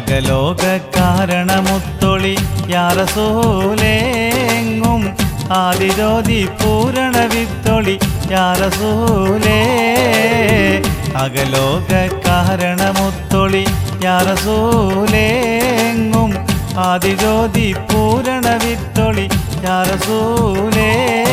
അകലോക കാരണമുത്തൊളി യാറസൂലേങ്ങും ആദിജ്യോതി പൂരണ വിത്തൊളി യാറസൂലേ അകലോക കാരണമുത്തൊളി യാറസൂലേങ്ങും ആദിജ്യോതി പൂരണ വിത്തൊളി യാറസൂലേ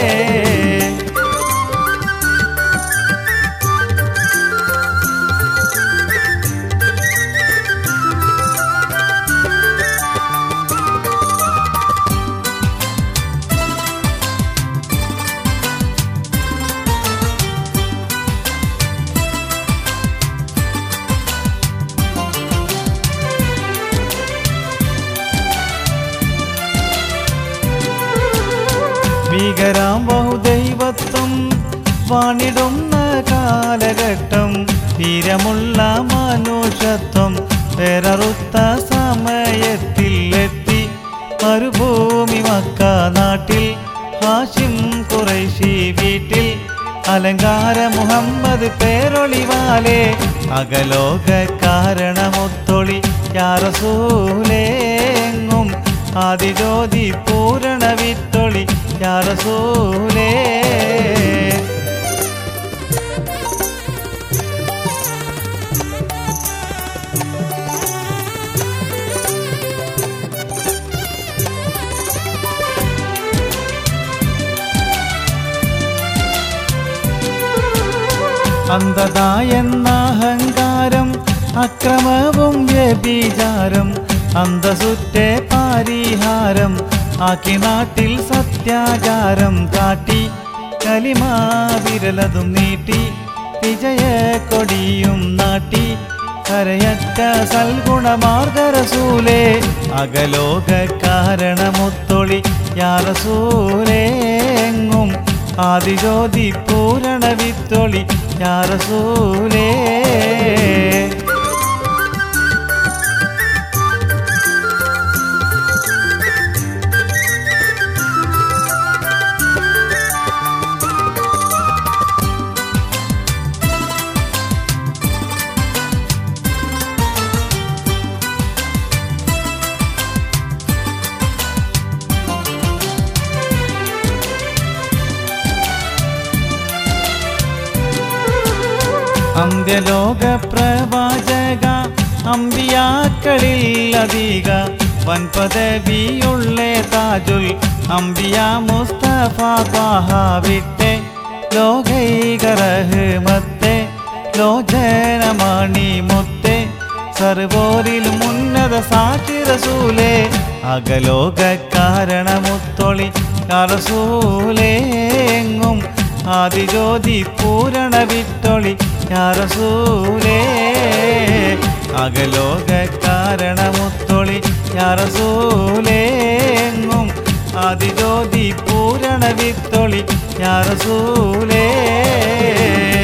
ഭീകരാം ബഹുദൈവത്വം വാണിടുന്ന കാലഘട്ടം തീരമുള്ള മനുഷ്യത്വം വേററുത്ത സമയത്തിൽ എത്തി മരുഭൂമി മക്ക നാട്ടിൽ ഹാഷിം കുറൈശി വീട്ടിൽ അലങ്കാര മുഹമ്മദ് പേരൊളിവാലേ അകലോക കാരണമൊത്തൊളി യാറസൂലേങ്ങും ആദിജ്യോതി പൂരണ വിത്തൊളി യാറസൂലേ അന്ധത എന്ന അഹങ്കാരം അക്രമവും വ്യഭിചാരം അന്തസുറ്റേ പാരിഹാരം ആക്കി നാട്ടിൽ സത്യാചാരം കാട്ടി കലിമാ വിരലതും നീട്ടി വിജയ കൊടിയും നാട്ടി കരയറ്റ സൽഗുണമാർഗരസൂലേ അകലോക കാരണമുത്തൊളി യാറസൂലേങ്ങും ആദിജ്യോതി പൂരണ വിത്തൊളി യാറസൂലേ അന്ത്യലോക പ്രവാചക അമ്പിയാക്കളിൽ അധിക വൻപദവിയുള്ള താജുൽ അമ്പിയ മുസ്തഫ ത്വാഹ വിട്ടെ ലോകൈക റഹ്മത്തെ ലോചനമണി മുത്തെ സർവോരിലും ഉന്നത സാക്ഷി റസൂലേ അകലോക കാരണമുത്തൊളി കറസൂലേങ്ങും ആദിജ്യോതി പൂരണ വിത്തൊളി യാറസൂലേ അകലോക കാരണമുത്തൊളി യാറസൂലേങ്ങും ആദിജ്യോതി പൂരണ വിത്തൊളി യാറസൂലേ